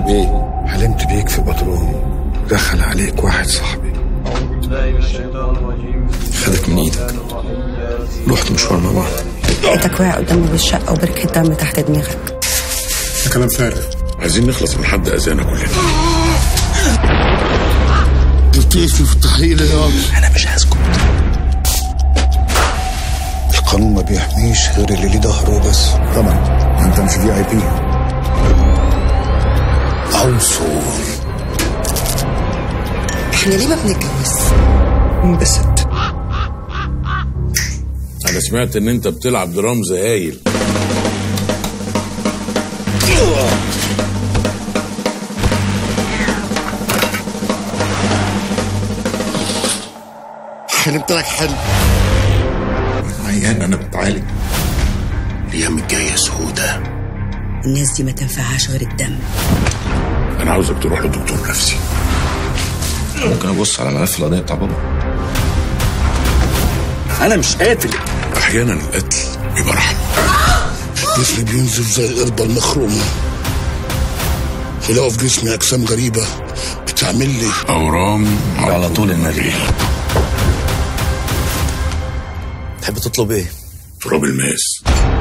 بايه حلمت بيك في بدروم دخل عليك واحد صاحبي خدك من ايدك رحت مشوار مع بعض لقيتك واقع قدامي بالشقة وبركة دم تحت دماغك ده كلام فارغ عايزين نخلص من حد اذانا كلنا بتقفل في التحقيق يا انا مش هسكت القانون ما بيحميش غير اللي ليه ظهره بس طبعا انت مش في اي بي عنصر احنا ليه ما بنتجوز؟ انبسط انا سمعت ان انت بتلعب درامز هايل حلمت لك حلم عيان انا بتعالج الايام الجايه سودة الناس دي ما تنفعهاش غير الدم انا عاوزك تروح لدكتور نفسي ممكن ابص على ملف القضيه بتاع بابا انا مش قاتل احيانا القتل بيبقى رحمه جسمي بينزف زي القربة المخرومة يلاقوا في جسمي أجسام غريبة بتعمل لي اورام على طول النبي تحب تطلب ايه تراب الماس